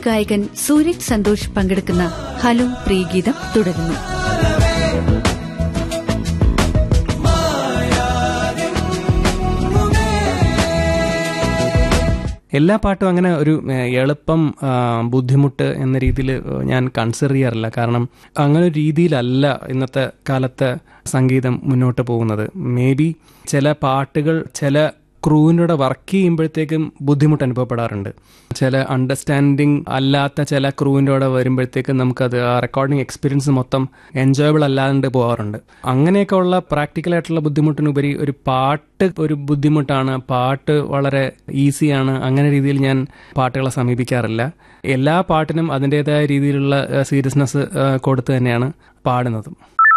ഗായകൻ സൂരജ് സന്തോഷ് പങ്കെടുക്കുന്ന ഹലോ പ്രിയഗീതം തുടരുന്നു എല്ലാ പാട്ടും അങ്ങനെ ഒരു ഏഹ്, എളുപ്പം ആ, ബുദ്ധിമുട്ട് എന്ന രീതിയിൽ ഞാൻ കൺസിഡർ ചെയ്യാറില്ല കാരണം അങ്ങനെ ഒരു രീതിയിലല്ല ഇന്നത്തെ കാലത്തെ സംഗീതം മുന്നോട്ട് പോകുന്നത് മേ ബി ചില പാട്ടുകൾ ചില ക്രൂവിൻ്റെ കൂടെ വർക്ക് ചെയ്യുമ്പോഴത്തേക്കും ബുദ്ധിമുട്ട് അനുഭവപ്പെടാറുണ്ട് ചില അണ്ടർസ്റ്റാൻഡിങ് അല്ലാത്ത ചില ക്രൂവിൻ്റെ കൂടെ വരുമ്പോഴത്തേക്കും നമുക്കത് ആ റെക്കോർഡിംഗ് എക്സ്പീരിയൻസ് മൊത്തം എൻജോയബിൾ അല്ലാണ്ട് പോകാറുണ്ട് അങ്ങനെയൊക്കെ ഉള്ള പ്രാക്ടിക്കൽ ആയിട്ടുള്ള ബുദ്ധിമുട്ടിനുപരി ഒരു പാട്ട് ഒരു ബുദ്ധിമുട്ടാണ് പാട്ട് വളരെ ഈസിയാണ് അങ്ങനെ രീതിയിൽ ഞാൻ പാട്ടുകളെ സമീപിക്കാറില്ല എല്ലാ പാട്ടിനും അതിൻ്റെതായ രീതിയിലുള്ള സീരിയസ്നെസ് കൊടുത്ത് തന്നെയാണ് പാടുന്നതും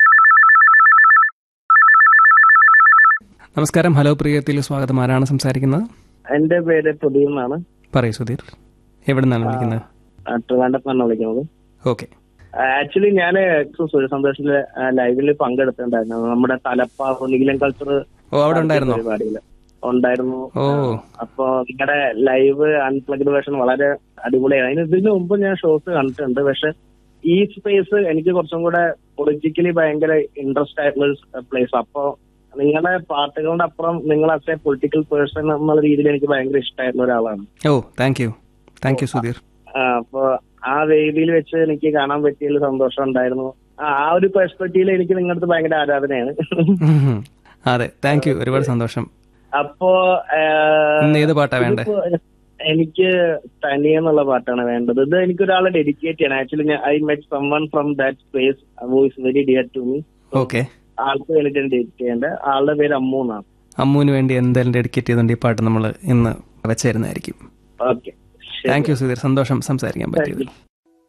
നമസ്കാരം ഹലോ പ്രിയത്തിൽ സ്വാഗതം ആരാണ് സംസാരിക്കുന്നത് എന്റെ പേര് പ്രദീപ് എന്നാണ് പറയൂ സുധീർ എവിടെ നിന്നാണ് വിളിക്കുന്നത് ട്രിവാൻഡത്ത് നിന്നാണ് വിളിക്കുന്നത് ഓക്കെ ആക്ച്വലി ഞാൻ സൂര്യ സന്തോഷിലെ ലൈവിൽ പങ്കെടുത്തിട്ടുണ്ടായിരുന്നു നമ്മുടെ തലപ്പാവ് നീലം കൾച്ചർ ഓ അവിടെ ഉണ്ടായിരുന്നോ പരിപാടിയിൽ ഉണ്ടായിരുന്നു ഓ അപ്പൊ നിങ്ങളുടെ ലൈവ് അൺപ്ലഗ്ഡ് വേർഷൻ വളരെ അടിപൊളിയാണ് അതിന് ഇതിനു മുമ്പ് ഞാൻ ഷോസ് കണ്ടിട്ടുണ്ട് പക്ഷെ ഈ സ്പേസ് എനിക്ക് കുറച്ചും കൂടെ പൊളിറ്റിക്കലി ഭയങ്കര ഇൻട്രസ്റ്റ് ആയിട്ടുള്ള ഒരു പ്ലേസ് അപ്പൊ നിങ്ങളുടെ പാട്ടുകളുടെ അപ്പുറം നിങ്ങൾ അസ് എ പൊളിറ്റിക്കൽ പേഴ്സൺ എന്നുള്ള രീതിയിൽ എനിക്ക് ഭയങ്കര ഇഷ്ടമായിട്ടുള്ള ഒരാളാണ് oh thank you thank you Sudheer ആ, അപ്പൊ ആ വേദിയിൽ വെച്ച് എനിക്ക് കാണാൻ പറ്റിയതിൽ സന്തോഷം ഉണ്ടായിരുന്നു ആ ആ ഒരു പെർസ്പെക്റ്റീവിൽ എനിക്ക് നിങ്ങളുടെ ഭയങ്കര ആരാധനയാണ് ഉം. അതെ താങ്ക് യു ഒരുപാട് സന്തോഷം അപ്പോ ആ, ഇന്ന് ഏത് പാട്ടാ വേണ്ടേ ഇതിപ്പോ എനിക്ക് തനിയെ എന്നുള്ള പാട്ടാണ് വേണ്ടത് ഇത് എനിക്ക് ഒരാളെ ഡെഡിക്കേറ്റ് ചെയ്യണം actually I met someone from that space voice very dear to me okay ആൾക്ക് വേണ്ടിയിട്ട് ഡെഡിക്കേറ്റ് ചെയ്യേണ്ടത് ആളുടെ പേര് അമ്മു എന്നാണ് അമ്മുവിന് വേണ്ടി എന്തായാലും ഡെഡിക്കേറ്റ് ചെയ്തുകൊണ്ട് ഈ പാട്ട് നമ്മൾ ഇന്ന് വെച്ചായിരുന്നായിരിക്കും ഓക്കെ താങ്ക് യു സുധീർ സന്തോഷം സംസാരിക്കാൻ പറ്റിയത്